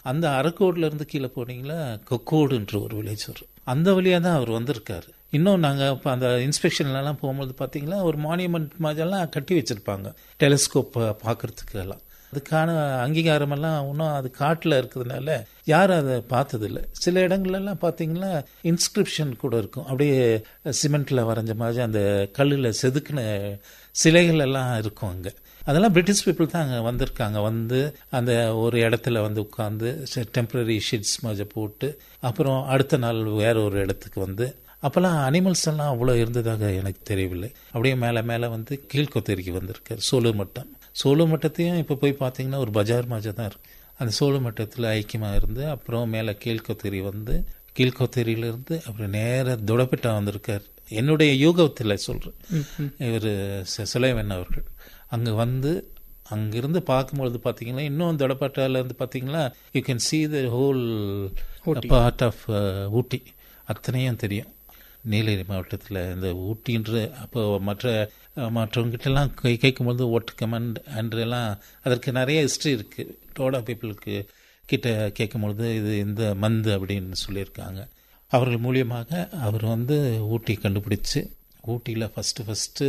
அந்த அரக்கோடுல இருந்து கீழே போனீங்களா கொக்கோடுன்ற ஒரு வில்லேஜ் வரும் அந்த வழியா தான் அவர் வந்திருக்காரு இன்னும் நாங்க இப்போ அந்த இன்ஸ்பெக்ஷன்லாம் போகும்போது பாத்தீங்களா ஒரு மானியமெண்ட் மாதிரிலாம் கட்டி வச்சிருப்பாங்க டெலிஸ்கோப் பார்க்கறதுக்கு எல்லாம் அதுக்கான அங்கீகாரம் எல்லாம் இன்னும் அது காட்டுல இருக்கிறதுனால யாரும் அதை பார்த்ததில்ல சில இடங்கள்லாம் பார்த்தீங்கன்னா இன்ஸ்கிரிப்ஷன் கூட இருக்கும் அப்படியே சிமெண்ட்ல வரைஞ்ச மாதிரி அந்த கல்லில் செதுக்கின சிலைகள் எல்லாம் இருக்கும் அங்க அதெல்லாம் பிரிட்டிஷ் பீப்புள் தான் அங்கே வந்திருக்காங்க வந்து அந்த ஒரு இடத்துல வந்து உட்காந்து டெம்பரரி ஷீட்ஸ் மாதிரி போட்டு அப்புறம் அடுத்த நாள் வேற ஒரு இடத்துக்கு வந்து அப்போல்லாம் அனிமல்ஸ் எல்லாம் அவ்வளோ இருந்ததாக எனக்கு தெரியவில்லை அப்படியே மேலே மேலே வந்து கீழ்கொத்தேரிக்கு வந்திருக்காரு சோலூர் மட்டம் சோலூர் மட்டத்தையும் இப்போ போய் பார்த்தீங்கன்னா ஒரு பஜார் மாதிரி தான் இருக்கு அந்த சோழ மட்டத்தில் ஐக்கியமாக இருந்து அப்புறம் மேலே கீழ்கொத்தேரி வந்து கீழ்கொத்தேரியிலிருந்து அப்புறம் நேர துடப்பிட்டா வந்திருக்கார் என்னுடைய யூகத்தில் சொல்கிறேன் இவர் சுலைவன் அவர்கள் அங்கே வந்து அங்கிருந்து பார்க்கும்பொழுது பார்த்தீங்கன்னா இன்னும் தொடப்பாட்டால இருந்து பார்த்தீங்கன்னா you can see the whole part of Ooty அத்தனையும் தெரியும் நீலகிரி மாவட்டத்தில் இந்த ஊட்டின்ற அப்போ மற்ற மற்றவங்ககிட்டலாம் கை கேட்கும்போது ஒட் கமெண்ட் அண்ட் எல்லாம் அதற்கு நிறைய ஹிஸ்ட்ரி இருக்குது டோடா பீப்புளுக்கு கிட்ட கேட்கும்பொழுது இது இந்த மந்து அப்படின்னு சொல்லியிருக்காங்க அவர்கள் மூலியமாக அவர் வந்து ஊட்டி கண்டுபிடிச்சு ஊட்டியில் ஃபஸ்ட்டு ஃபஸ்ட்டு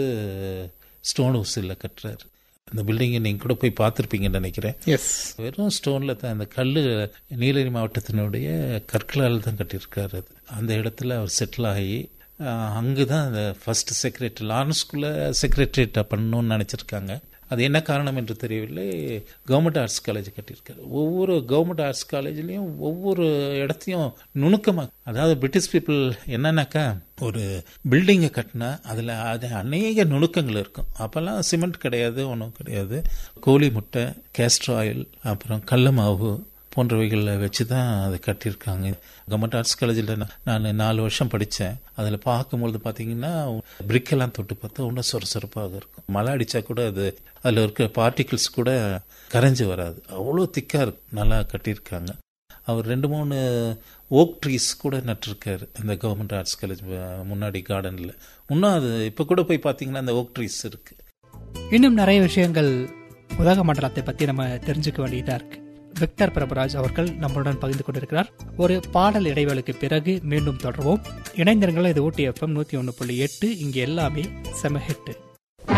ஸ்டோன் ஹவுஸில் கட்டுறாரு அந்த பில்டிங்கை நீங்கள் கூட போய் பார்த்துருப்பீங்கன்னு நினைக்கிறேன் எஸ் வெறும் ஸ்டோனில் தான் அந்த கல் நீலகிரி மாவட்டத்தினுடைய கற்களால் தான் கட்டியிருக்காரு அது அந்த இடத்துல அவர் செட்டில் ஆகி அங்கே தான் அந்த ஃபர்ஸ்ட் செக்ரட்டரி லாரன்ஸ்குள்ளே செக்ரட்டரியேட்டாக பண்ணணும்னு நினச்சிருக்காங்க அது என்ன காரணம் என்று தெரியவில்லை கவர்மெண்ட் ஆர்ட்ஸ் காலேஜ் கட்டியிருக்காரு ஒவ்வொரு கவர்மெண்ட் ஆர்ட்ஸ் காலேஜ்லேயும் ஒவ்வொரு இடத்தையும் நுணுக்கமாக அதாவது பிரிட்டிஷ் பீப்புள் என்னன்னாக்கா ஒரு பில்டிங்கை கட்டினா அதில் அது அநேக நுணுக்கங்கள் இருக்கும் அப்போல்லாம் சிமெண்ட் கிடையாது ஒன்றும் கிடையாது கோழி முட்டை கேஸ்டர் ஆயில் அப்புறம் கடல மாவு போன்றவைகளை வச்சு தான் அதை கட்டியிருக்காங்க கவர்மெண்ட் ஆர்ட்ஸ் காலேஜில் நான் நாலு வருஷம் படித்தேன் அதில் பார்க்கும்பொழுது பார்த்தீங்கன்னா பிரிக்கெல்லாம் தொட்டு பார்த்தா இன்னும் சொரசொரப்பாக இருக்கும் மழை அடித்தா கூட அது அதில் இருக்கிற பார்ட்டிகிள்ஸ் கூட கரைஞ்சு வராது அவ்வளோ திக்காக இருக்கும் நல்லா கட்டியிருக்காங்க அவர் ரெண்டு மூணு ஓக் ட்ரீஸ் கூட நட்டிருக்காரு இந்த கவர்மெண்ட் ஆர்ட்ஸ் காலேஜ் முன்னாடி கார்டனில் இன்னும் அது இப்போ கூட போய் பார்த்தீங்கன்னா அந்த ஓக் ட்ரீஸ் இருக்குது இன்னும் நிறைய விஷயங்கள் உதகமண்டலத்தை பற்றி நம்ம தெரிஞ்சுக்க வேண்டியதாக இருக்கு விக்டர் பிரபராஜ் அவர்கள் நம்மளுடன் பகிர்ந்து கொண்டிருக்கிறார் ஒரு பாடல் இடைவேளைக்கு பிறகு மீண்டும் தொடர்வோம் இணைந்திருங்கள் இது ஊட்டி எஃப்எம் நூற்றி ஒன்று புள்ளி எட்டு இங்கே எல்லாமே செம ஹிட்டு